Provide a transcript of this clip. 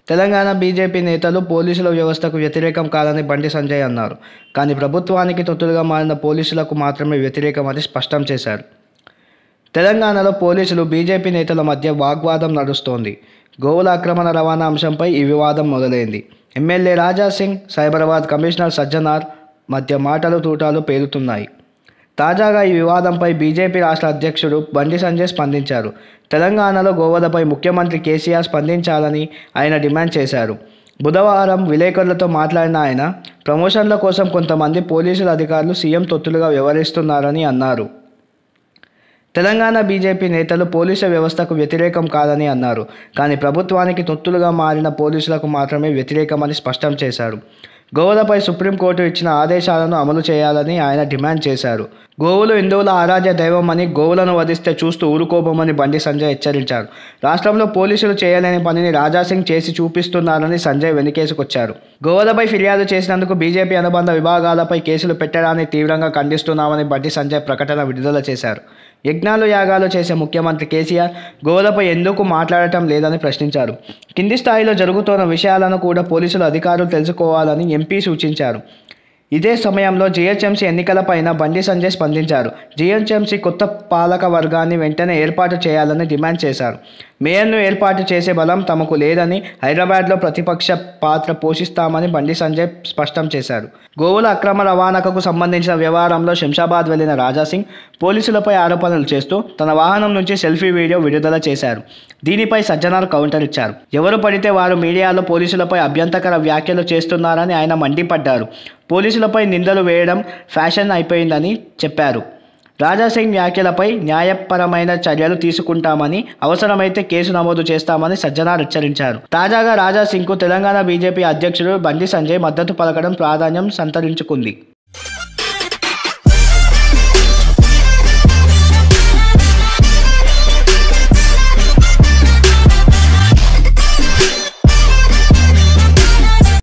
Telangana BJP నేతలు పోలీసుల వ్యవస్థకు వ్యతిరేకం కాదని బండి సంజయ్ అన్నారు కానీ ప్రభుత్వానికి తొత్తులుగా మారిన పోలీసులకు మాత్రమే వ్యతిరేకమని స్పష్టం చేశారు తెలంగాణలో పోలీసులు బీజేపీ నేతల మధ్య వాగ్వాదం నడుస్తోంది గోవుల ఆక్రమణ రవాణా అంశంపై ఈ వివాదం మొదలైంది ఎమ్మెల్యే రాజా సింగ్ సైబరాబాద్ కమిషనర్ సజ్జనార్ మధ్య మాటలు తూటాలు పేలుతున్నాయి తాజాగా ఈ వివాదంపై బీజేపీ రాష్ట్ర అధ్యక్షుడు బండి సంజయ్ స్పందించారు తెలంగాణలో గోవధపై ముఖ్యమంత్రి కేసీఆర్ స్పందించాలని ఆయన డిమాండ్ చేశారు బుధవారం విలేకరులతో మాట్లాడిన ఆయన ప్రమోషన్ల కోసం కొంతమంది పోలీసుల అధికారులు సీఎం తొత్తులుగా వ్యవహరిస్తున్నారని అన్నారు తెలంగాణ బీజేపీ నేతలు పోలీసు వ్యవస్థకు వ్యతిరేకం కాదని అన్నారు కానీ ప్రభుత్వానికి తొత్తులుగా మారిన పోలీసులకు మాత్రమే వ్యతిరేకమని స్పష్టం చేశారు గోవులపై సుప్రీంకోర్టు ఇచ్చిన ఆదేశాలను అమలు చేయాలని ఆయన డిమాండ్ చేశారు గోవులు హిందువుల ఆరాధ్య దైవమని గోవులను వధిస్తే చూస్తూ ఊరుకోబోమని బండి సంజయ్ హెచ్చరించారు రాష్ట్రంలో పోలీసులు చేయలేని పనిని రాజాసింగ్ చేసి చూపిస్తున్నారని సంజయ్ వెనుకేసుకొచ్చారు గోవులపై ఫిర్యాదు చేసినందుకు బీజేపీ అనుబంధ విభాగాలపై కేసులు పెట్టడాన్ని తీవ్రంగా ఖండిస్తున్నామని బండి సంజయ్ ప్రకటన విడుదల చేశారు యజ్ఞాలు యాగాలు చేసే ముఖ్యమంత్రి కేసీఆర్ గోవులపై ఎందుకు మాట్లాడటం లేదని ప్రశ్నించారు కింది స్థాయిలో జరుగుతున్న విషయాలను కూడా పోలీసులు అధికారులు తెలుసుకోవాలని ఎంపీ సూచించారు ఇదే సమయంలో జీహెచ్ఎంసీ ఎన్నికలపైన బండి సంజయ్ స్పందించారు జీహెచ్ఎంసీ కొత్త పాలక వర్గాన్ని వెంటనే ఏర్పాటు చేయాలని డిమాండ్ చేశారు మేయర్ను ఏర్పాటు చేసే బలం తమకు లేదని హైదరాబాద్లో ప్రతిపక్ష పాత్ర పోషిస్తామని బండి సంజయ్ స్పష్టం చేశారు గోవుల అక్రమ రవాణాకు సంబంధించిన వ్యవహారంలో శంషాబాద్ వెళ్లిన రాజాసింగ్ పోలీసులపై ఆరోపణలు చేస్తూ తన వాహనం నుంచి సెల్ఫీ వీడియో విడుదల చేశారు దీనిపై సజ్జనార్ కౌంటర్ ఇచ్చారు ఎవరు పడితే వారు మీడియాలో పోలీసులపై అభ్యంతకర వ్యాఖ్యలు చేస్తున్నారని ఆయన మండిపడ్డారు పోలీసులపై నిందలు వేయడం ఫ్యాషన్ అయిపోయిందని చెప్పారు రాజాసింగ్ వ్యాఖ్యలపై న్యాయపరమైన చర్యలు తీసుకుంటామని అవసరమైతే కేసు నమోదు చేస్తామని సజ్జనార్ హెచ్చరించారు తాజాగా రాజాసింగ్కు తెలంగాణ బీజేపీ అధ్యక్షుడు బండి సంజయ్ మద్దతు పలకడం ప్రాధాన్యం సంతరించుకుంది